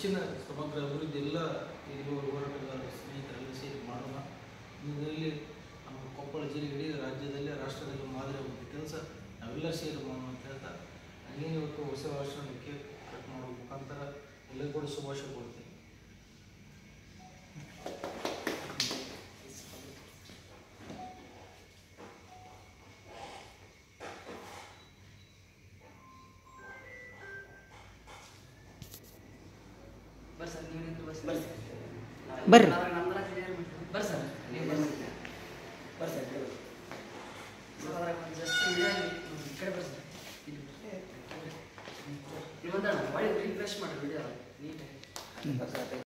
ಹೆಚ್ಚಿನ ಸಮಗ್ರ ಅಭಿವೃದ್ಧಿ ಎಲ್ಲ ಇರುವ ಹೋರಾಟಗಾರರು ಸ್ನೇಹಿತರೆಲ್ಲ ಸೇರಿ ಮಾಡೋಣ ಇದರಲ್ಲಿ ನಮ್ಮ ಕೊಪ್ಪಳ ಜಿಲ್ಲೆ ಇಡೀ ರಾಜ್ಯದಲ್ಲಿ ರಾಷ್ಟ್ರದಲ್ಲಿ ಮಾದರಿ ಆಗುವಂಥ ಕೆಲಸ ನಾವೆಲ್ಲ ಸೇರಿ ಮಾಡೋಣ ಅಂತ ಹೇಳ್ತಾ ಹಂಗೇನು ಇವತ್ತು ಹೊಸ ವರ್ಷ ಕೇಕ್ ಕಟ್ ಮಾಡೋ ಮುಖಾಂತರ ಎಲ್ಲರಿಗೂ ಕೂಡ ಶುಭಾಶಯ ಕೊಡ್ತೀನಿ ಬರ್ರಿ